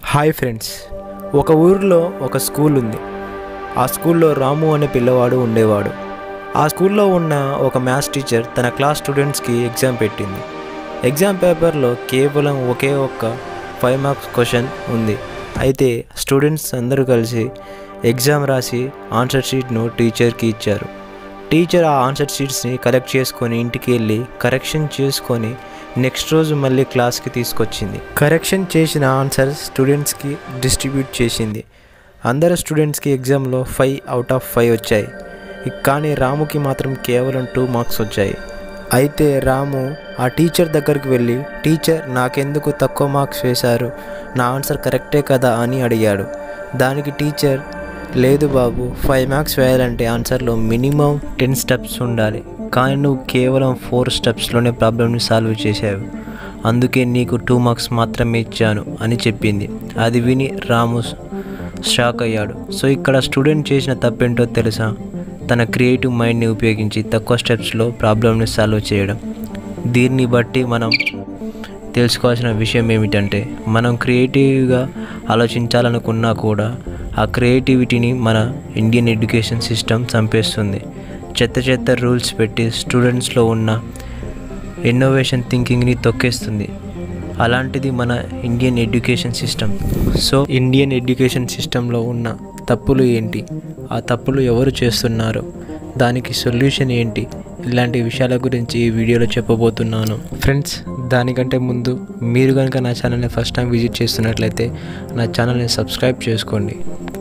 hi friends ఒక ఊరిలో ఒక స్కూల్ ఉంది ఆ స్కూల్లో రాము అనే పిల్లవాడు ఉండేవాడు ఆ స్కూల్లో ఉన్న ఒక మ్యాథ్స్ టీచర్ తన క్లాస్ స్టూడెంట్స్కి ఎగ్జామ్ పెట్టింది ఎగ్జామ్ పేపర్లో కేవలం ఒకే ఒక్క ఫైవ్ మార్క్స్ క్వశ్చన్ ఉంది అయితే స్టూడెంట్స్ అందరూ కలిసి ఎగ్జామ్ రాసి ఆన్సర్ షీట్ను టీచర్కి ఇచ్చారు టీచర్ ఆ ఆన్సర్ షీట్స్ని కలెక్ట్ చేసుకొని ఇంటికి వెళ్ళి కరెక్షన్ చేసుకొని నెక్స్ట్ రోజు మళ్ళీ క్లాస్కి తీసుకొచ్చింది కరెక్షన్ చేసిన ఆన్సర్ స్టూడెంట్స్కి డిస్ట్రిబ్యూట్ చేసింది అందరు స్టూడెంట్స్కి ఎగ్జామ్లో ఫైవ్ అవుట్ ఆఫ్ ఫైవ్ వచ్చాయి కానీ రాముకి మాత్రం కేవలం టూ మార్క్స్ వచ్చాయి అయితే రాము ఆ టీచర్ దగ్గరికి వెళ్ళి టీచర్ నాకెందుకు తక్కువ మార్క్స్ వేశారు నా ఆన్సర్ కరెక్టే కదా అని అడిగాడు దానికి టీచర్ లేదు బాబు ఫైవ్ మార్క్స్ వేయాలంటే ఆన్సర్లో మినిమం టెన్ స్టెప్స్ ఉండాలి కానీ నువ్వు కేవలం ఫోర్ స్టెప్స్లోనే ప్రాబ్లమ్ని సాల్వ్ చేసావు అందుకే నీకు టూ మార్క్స్ మాత్రమే ఇచ్చాను అని చెప్పింది అది విని రాము షాక్ అయ్యాడు సో ఇక్కడ స్టూడెంట్ చేసిన తప్పేంటో తెలుసా తన క్రియేటివ్ మైండ్ని ఉపయోగించి తక్కువ స్టెప్స్లో ప్రాబ్లమ్ని సాల్వ్ చేయడం దీన్ని బట్టి మనం తెలుసుకోవాల్సిన విషయం ఏమిటంటే మనం క్రియేటివ్గా ఆలోచించాలనుకున్నా కూడా ఆ క్రియేటివిటీని మన ఇండియన్ ఎడ్యుకేషన్ సిస్టమ్ చంపేస్తుంది చెత్త చెత్త రూల్స్ పెట్టి స్టూడెంట్స్లో ఉన్న ఇన్నోవేషన్ థింకింగ్ని తొక్కేస్తుంది అలాంటిది మన Indian education system so Indian education సిస్టంలో ఉన్న తప్పులు ఏంటి ఆ తప్పులు ఎవరు చేస్తున్నారు దానికి సొల్యూషన్ ఏంటి ఇలాంటి విషయాల గురించి ఈ వీడియోలో చెప్పబోతున్నాను ఫ్రెండ్స్ దానికంటే ముందు మీరు కనుక నా ఛానల్ని ఫస్ట్ టైం విజిట్ చేస్తున్నట్లయితే నా ఛానల్ని సబ్స్క్రైబ్ చేసుకోండి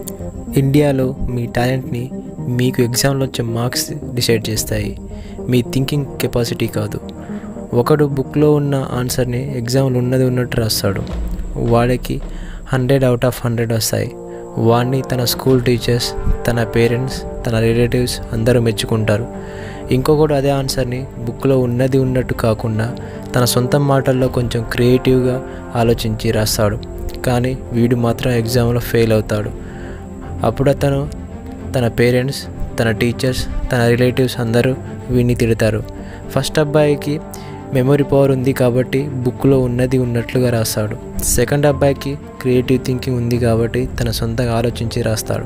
ఇండియాలో మీ టాలెంట్ని మీకు ఎగ్జామ్లో వచ్చే మార్క్స్ డిసైడ్ చేస్తాయి మీ థింకింగ్ కెపాసిటీ కాదు ఒకడు బుక్లో ఉన్న ఆన్సర్ని ఎగ్జామ్లో ఉన్నది ఉన్నట్టు రాస్తాడు వాడికి హండ్రెడ్ అవుట్ ఆఫ్ హండ్రెడ్ వస్తాయి వాడిని తన స్కూల్ టీచర్స్ తన పేరెంట్స్ తన రిలేటివ్స్ అందరూ మెచ్చుకుంటారు ఇంకొకడు అదే ఆన్సర్ని బుక్లో ఉన్నది ఉన్నట్టు కాకుండా తన సొంత మాటల్లో కొంచెం క్రియేటివ్గా ఆలోచించి రాస్తాడు కానీ వీడు మాత్రం ఎగ్జామ్లో ఫెయిల్ అవుతాడు అప్పుడు అతను తన పేరెంట్స్ తన టీచర్స్ తన రిలేటివ్స్ అందరూ వీడిని తిడతారు ఫస్ట్ అబ్బాయికి మెమొరీ పవర్ ఉంది కాబట్టి బుక్లో ఉన్నది ఉన్నట్లుగా రాస్తాడు సెకండ్ అబ్బాయికి క్రియేటివ్ థింకింగ్ ఉంది కాబట్టి తన సొంతంగా ఆలోచించి రాస్తాడు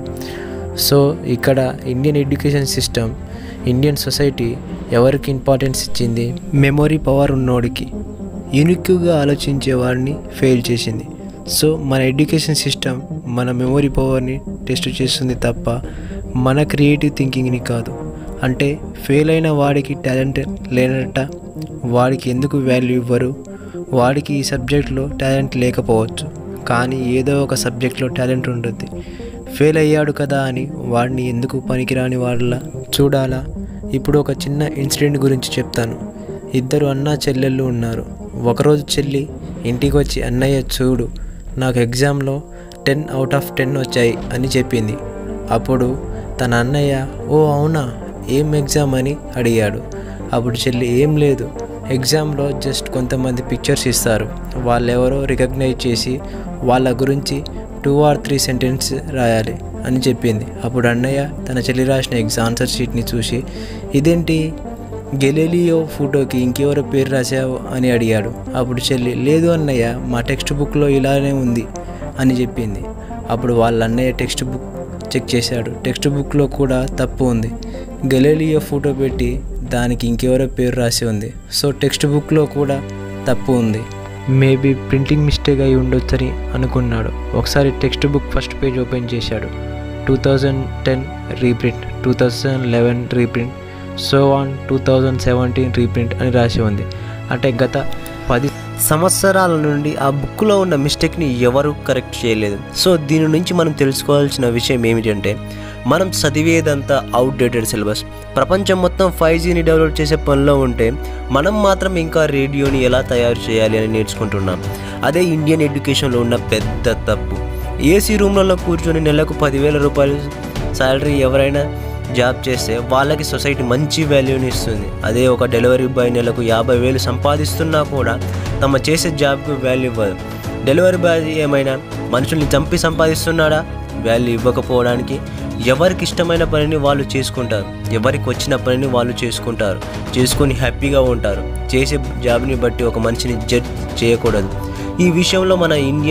సో ఇక్కడ Indian education system Indian society ఎవరికి ఇంపార్టెన్స్ ఇచ్చింది మెమొరీ పవర్ ఉన్నోడికి యూనిక్గా ఆలోచించే వాడిని ఫెయిల్ చేసింది సో మన ఎడ్యుకేషన్ సిస్టమ్ మన మెమొరీ పవర్ని టెస్ట్ చేస్తుంది తప్ప మన క్రియేటివ్ థింకింగ్ని కాదు అంటే ఫెయిల్ అయిన వాడికి టాలెంట్ లేనట వాడికి ఎందుకు వాల్యూ ఇవ్వరు వాడికి ఈ సబ్జెక్ట్లో టాలెంట్ లేకపోవచ్చు కానీ ఏదో ఒక సబ్జెక్ట్లో టాలెంట్ ఉంటుంది ఫెయిల్ అయ్యాడు కదా అని వాడిని ఎందుకు పనికిరాని వాళ్ళ చూడాలా ఇప్పుడు ఒక చిన్న ఇన్సిడెంట్ గురించి చెప్తాను ఇద్దరు అన్న చెల్లెళ్ళు ఉన్నారు ఒకరోజు చెల్లి ఇంటికి వచ్చి అన్నయ్య చూడు నాకు ఎగ్జామ్లో టెన్ అవుట్ ఆఫ్ టెన్ వచ్చాయి అని చెప్పింది అప్పుడు తన అన్నయ్య ఓ అవునా ఏం ఎగ్జామ్ అని అడిగాడు అప్పుడు చెల్లి ఏం లేదు ఎగ్జామ్లో జస్ట్ కొంతమంది పిక్చర్స్ ఇస్తారు వాళ్ళెవరో రికగ్నైజ్ చేసి వాళ్ళ గురించి టూ ఆర్ త్రీ సెంటెన్స్ రాయాలి అని చెప్పింది అప్పుడు అన్నయ్య తన చెల్లి రాసిన ఎగ్జామ్ ఆన్సర్ షీట్ని చూసి ఇదేంటి గెలీలియో ఫోటోకి ఇంకెవరో పేరు రాసావు అని అడిగాడు అప్పుడు చెల్లి లేదు అన్నయ్య మా టెక్స్ట్ బుక్లో ఇలానే ఉంది అని చెప్పింది అప్పుడు వాళ్ళ అన్నయ్య టెక్స్ట్ బుక్ చెక్ చేశాడు టెక్స్ట్ బుక్లో కూడా తప్పు ఉంది గెలీలియో ఫోటో పెట్టి దానికి ఇంకెవరో పేరు రాసి ఉంది సో టెక్స్ట్ బుక్లో కూడా తప్పు ఉంది మేబీ ప్రింటింగ్ మిస్టేక్ అయి ఉండొచ్చని అనుకున్నాడు ఒకసారి textbook first page open చేశాడు two thousand ten reprint two thousand eleven reprint so on two thousand seventeen reprint అని రాసి ఉంది అంటే గత పది సంవత్సరాల నుండి ఆ బుక్లో ఉన్న మిస్టేక్ని ఎవరు కరెక్ట్ చేయలేదు సో దీని నుంచి మనం తెలుసుకోవాల్సిన విషయం ఏమిటంటే మనం చదివేదంతా అవుట్డేటెడ్ సిలబస్ ప్రపంచం మొత్తం ఫైవ్ జీని డెవలప్ చేసే పనిలో ఉంటే మనం మాత్రం ఇంకా రేడియోని ఎలా తయారు చేయాలి అని నేర్చుకుంటున్నాం అదే ఇండియన్ ఎడ్యుకేషన్లో ఉన్న పెద్ద తప్పు ఏసీ రూమ్లలో కూర్చొని నెలకు పదివేల రూపాయలు శాలరీ ఎవరైనా జాబ్ చేస్తే వాళ్ళకి సొసైటీ మంచి వాల్యూని ఇస్తుంది అదే ఒక డెలివరీ బాయ్ నెలకు యాభై వేలు సంపాదిస్తున్నా కూడా తమ చేసే జాబ్కి వాల్యూ ఇవ్వదు డెలివరీ బాయ్ ఏమైనా మనుషుల్ని చంపి సంపాదిస్తున్నాడా వాల్యూ ఇవ్వకపోవడానికి ఎవరికి ఇష్టమైన పనిని వాళ్ళు చేసుకుంటారు ఎవరికి వచ్చిన పనిని వాళ్ళు చేసుకుంటారు చేసుకొని హ్యాపీగా ఉంటారు చేసే జాబ్ని బట్టి ఒక మనిషిని జడ్జ్ చేయకూడదు ఈ విషయంలో మన ఇండియన్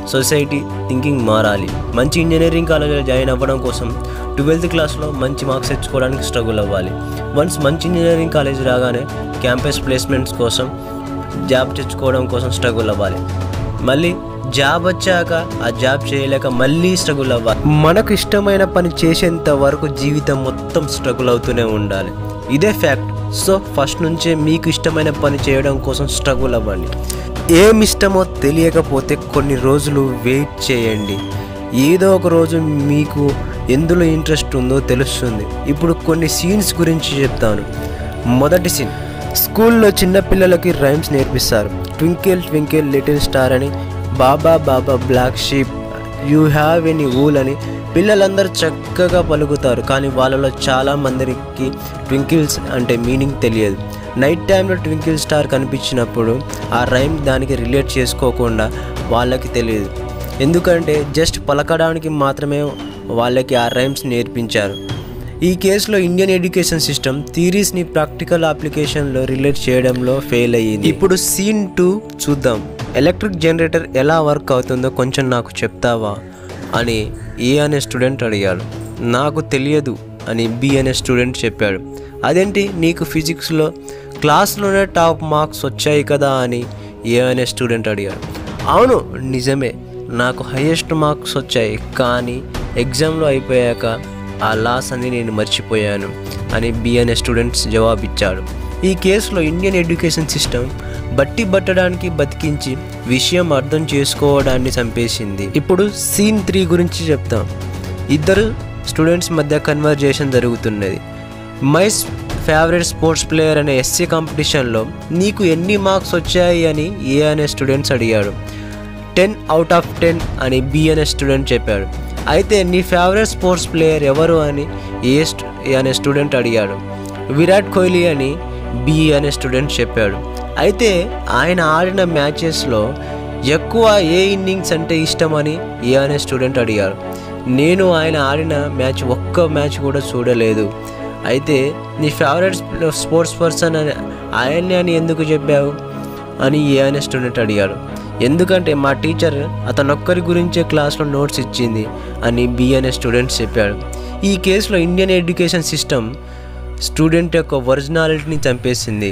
సొసైటీ థింకింగ్ మారాలి మంచి ఇంజనీరింగ్ కాలేజీలో జాయిన్ అవ్వడం కోసం ట్వెల్త్ క్లాస్లో మంచి మార్క్స్ తెచ్చుకోవడానికి స్ట్రగుల్ అవ్వాలి వన్స్ మంచి ఇంజనీరింగ్ కాలేజ్ రాగానే క్యాంపస్ ప్లేస్మెంట్స్ కోసం జాబ్ తెచ్చుకోవడం కోసం స్ట్రగుల్ అవ్వాలి మళ్ళీ జాబ్ వచ్చాక ఆ జాబ్ చేయలేక మళ్ళీ స్ట్రగుల్ అవ్వాలి మనకు ఇష్టమైన పని చేసేంత వరకు జీవితం మొత్తం స్ట్రగుల్ అవుతూనే ఉండాలి ఇదే ఫ్యాక్ట్ సో ఫస్ట్ నుంచే మీకు ఇష్టమైన పని చేయడం కోసం స్ట్రగుల్ అవ్వండి ఏం ఇష్టమో తెలియకపోతే కొన్ని రోజులు వెయిట్ చేయండి ఏదో ఒక రోజు మీకు ఎందులో ఇంట్రెస్ట్ ఉందో తెలుస్తుంది ఇప్పుడు కొన్ని సీన్స్ గురించి చెప్తాను మొదటి సీన్ స్కూల్లో చిన్నపిల్లలకి రైమ్స్ నేర్పిస్తారు ట్వింకిల్ ట్వింకిల్ లిటిల్ స్టార్ అని baa baa black sheep you have any wool అని పిల్లలందరూ చక్కగా పలుకుతారు కానీ వాళ్ళలో చాలా మందికి ట్వింకిల్స్ అంటే మీనింగ్ తెలియదు నైట్ టైంలో ట్వింకిల్ స్టార్ కనిపించినప్పుడు ఆ రైమ్ దానికి రిలేట్ చేసుకోకుండా వాళ్ళకి తెలియదు ఎందుకంటే జస్ట్ పలకడానికి మాత్రమే వాళ్ళకి ఆ రైమ్స్ నేర్పించారు ఈ కేసులో ఇండియన్ ఎడ్యుకేషన్ సిస్టమ్ థీరీస్ని ప్రాక్టికల్ అప్లికేషన్లో రిలేట్ చేయడంలో ఫెయిల్ అయ్యింది ఇప్పుడు సీన్ టూ చూద్దాం ఎలక్ట్రిక్ జనరేటర్ ఎలా వర్క్ అవుతుందో కొంచెం నాకు చెప్తావా అని ఏ అనే స్టూడెంట్ అడిగాడు నాకు తెలియదు అని బి అనే స్టూడెంట్ చెప్పాడు అదేంటి నీకు ఫిజిక్స్లో క్లాస్లోనే టాప్ మార్క్స్ వచ్చాయి కదా అని ఏ అనే స్టూడెంట్ అడిగాడు అవును నిజమే నాకు హయ్యెస్ట్ మార్క్స్ వచ్చాయి కానీ ఎగ్జామ్లో అయిపోయాక ఆ లాస్ అని నేను మర్చిపోయాను అని బి అనే స్టూడెంట్స్ జవాబిచ్చాడు ఈ కేసులో ఇండియన్ ఎడ్యుకేషన్ సిస్టమ్ బట్టి పట్టడానికి బతికించి విషయం అర్థం చేసుకోవడాన్ని చంపేసింది ఇప్పుడు సీన్ త్రీ గురించి చెప్తాం ఇద్దరు స్టూడెంట్స్ మధ్య కన్వర్జేషన్ జరుగుతున్నది మై ఫేవరెట్ స్పోర్ట్స్ ప్లేయర్ అనే ఎస్సీ కాంపిటీషన్లో నీకు ఎన్ని మార్క్స్ వచ్చాయి అని ఏ అనే స్టూడెంట్స్ అడిగాడు టెన్ అవుట్ ఆఫ్ టెన్ అని బి అనే స్టూడెంట్ చెప్పాడు అయితే నీ ఫేవరెట్ స్పోర్ట్స్ ప్లేయర్ ఎవరు అని ఏ స్టు- ఏ అనే స్టూడెంట్ అడిగాడు విరాట్ కోహ్లీ అని బి అనే స్టూడెంట్ చెప్పాడు అయితే ఆయన ఆడిన మ్యాచెస్లో ఎక్కువ ఏ ఇన్నింగ్స్ అంటే ఇష్టమని ఏ అనే స్టూడెంట్ అడిగాడు నేను ఆయన ఆడిన మ్యాచ్ ఒక్క మ్యాచ్ కూడా చూడలేదు అయితే నీ ఫేవరెట్ స్పోర్ట్స్ పర్సన్ అని ఆయన్ని అని ఎందుకు చెప్పావు అని ఏ అనే స్టూడెంట్ అడిగాడు ఎందుకంటే మా టీచర్ అతనొక్కరి గురించే క్లాస్లో నోట్స్ ఇచ్చింది అని బి అనే స్టూడెంట్ చెప్పాడు ఈ కేసులో ఇండియన్ ఎడ్యుకేషన్ సిస్టమ్ స్టూడెంట్ యొక్క ఒరిజినాలిటీని చంపేసింది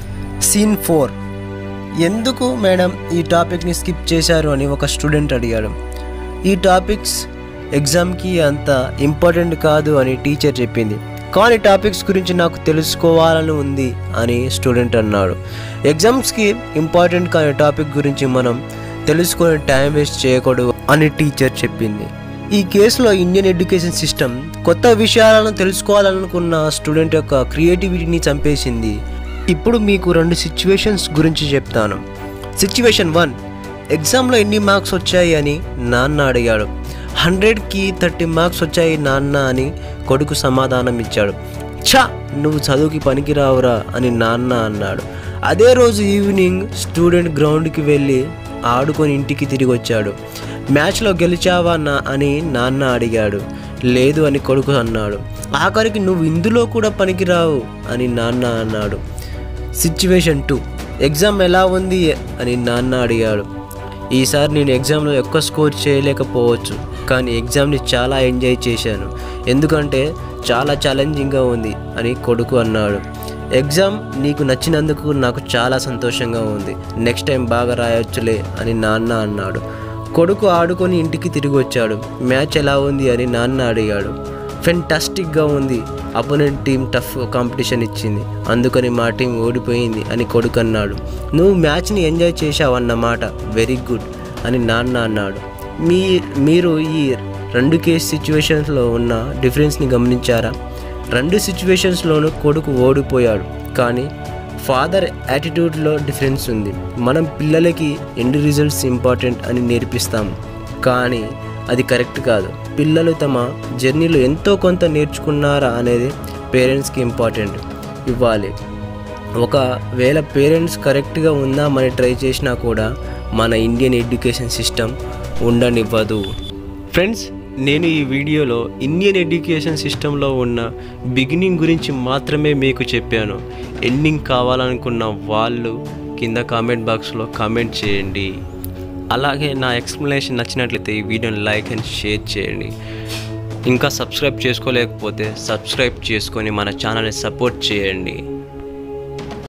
సీన్ ఫోర్ ఎందుకు మేడం ఈ టాపిక్ని స్కిప్ చేశారు అని ఒక స్టూడెంట్ అడిగాడు ఈ టాపిక్స్ ఎగ్జామ్కి అంత ఇంపార్టెంట్ కాదు అని టీచర్ చెప్పింది కానీ టాపిక్స్ గురించి నాకు తెలుసుకోవాలని ఉంది అని స్టూడెంట్ అన్నాడు ఎగ్జామ్స్కి ఇంపార్టెంట్ కాని టాపిక్ గురించి మనం తెలుసుకొని టైం వేస్ట్ చేయకూడదు అని టీచర్ చెప్పింది ఈ కేసులో ఇండియన్ ఎడ్యుకేషన్ సిస్టమ్ కొత్త విషయాలను తెలుసుకోవాలనుకున్న స్టూడెంట్ యొక్క క్రియేటివిటీని చంపేసింది ఇప్పుడు మీకు రెండు సిచ్యువేషన్స్ గురించి చెప్తాను సిచ్యువేషన్ వన్ ఎగ్జామ్లో ఎన్ని మార్క్స్ వచ్చాయి అని నాన్న అడిగాడు హండ్రెడ్కి థర్టీ మార్క్స్ వచ్చాయి నాన్న అని కొడుకు సమాధానం ఇచ్చాడు ఛా నువ్వు చదువుకి పనికిరావురా అని నాన్న అన్నాడు అదే రోజు ఈవినింగ్ స్టూడెంట్ గ్రౌండ్కి వెళ్ళి ఆడుకొని ఇంటికి తిరిగి వచ్చాడు మ్యాచ్లో గెలిచావా నా అని నాన్న అడిగాడు లేదు అని కొడుకు అన్నాడు ఆఖరికి నువ్వు ఇందులో కూడా పనికిరావు అని నాన్న అన్నాడు సిచ్యువేషన్ టూ ఎగ్జామ్ ఎలా ఉంది అని నాన్న అడిగాడు ఈసారి నేను ఎగ్జామ్లో ఎక్కువ స్కోర్ చేయలేకపోవచ్చు కానీ ఎగ్జామ్ని చాలా ఎంజాయ్ చేశాను ఎందుకంటే చాలా ఛాలెంజింగ్గా ఉంది అని కొడుకు అన్నాడు ఎగ్జామ్ నీకు నచ్చినందుకు నాకు చాలా సంతోషంగా ఉంది నెక్స్ట్ టైం బాగా రాయొచ్చులే అని నాన్న అన్నాడు కొడుకు ఆడుకొని ఇంటికి తిరిగి వచ్చాడు మ్యాచ్ ఎలా ఉంది అని నాన్న అడిగాడు ఫెంటాస్టిక్గా ఉంది అపోనెంట్ టీం టఫ్ కాంపిటీషన్ ఇచ్చింది అందుకని మా టీం ఓడిపోయింది అని కొడుకు అన్నాడు నువ్వు మ్యాచ్ని ఎంజాయ్ చేశావన్నమాట వెరీ గుడ్ అని నాన్న అన్నాడు మీ మీరు ఈ రెండు కేస్ సిచ్యువేషన్స్లో ఉన్న డిఫరెన్స్ని గమనించారా రెండు సిచ్యువేషన్స్లోనూ కొడుకు ఓడిపోయాడు కానీ ఫాదర్ యాటిట్యూడ్లో డిఫరెన్స్ ఉంది మనం పిల్లలకి ఎండ్ రిజల్ట్స్ ఇంపార్టెంట్ అని నేర్పిస్తాం కానీ అది కరెక్ట్ కాదు పిల్లలు తమ జర్నీలో ఎంతో కొంత నేర్చుకున్నారా అనేది పేరెంట్స్కి ఇంపార్టెంట్ ఇవ్వాలి ఒకవేళ పేరెంట్స్ కరెక్ట్గా ఉందామని ట్రై చేసినా కూడా మన ఇండియన్ ఎడ్యుకేషన్ సిస్టమ్ ఉండనివ్వదు ఫ్రెండ్స్ నేను ఈ వీడియోలో ఇండియన్ ఎడ్యుకేషన్ సిస్టంలో ఉన్న బిగినింగ్ గురించి మాత్రమే మీకు చెప్పాను ఎండింగ్ కావాలనుకున్న వాళ్ళు కింద కామెంట్ బాక్స్లో కామెంట్ చేయండి అలాగే నా ఎక్స్ప్లెనేషన్ నచ్చినట్లయితే ఈ వీడియోని లైక్ అండ్ షేర్ చేయండి ఇంకా సబ్స్క్రైబ్ చేసుకోలేకపోతే సబ్స్క్రైబ్ చేసుకొని మన ఛానల్ని సపోర్ట్ చేయండి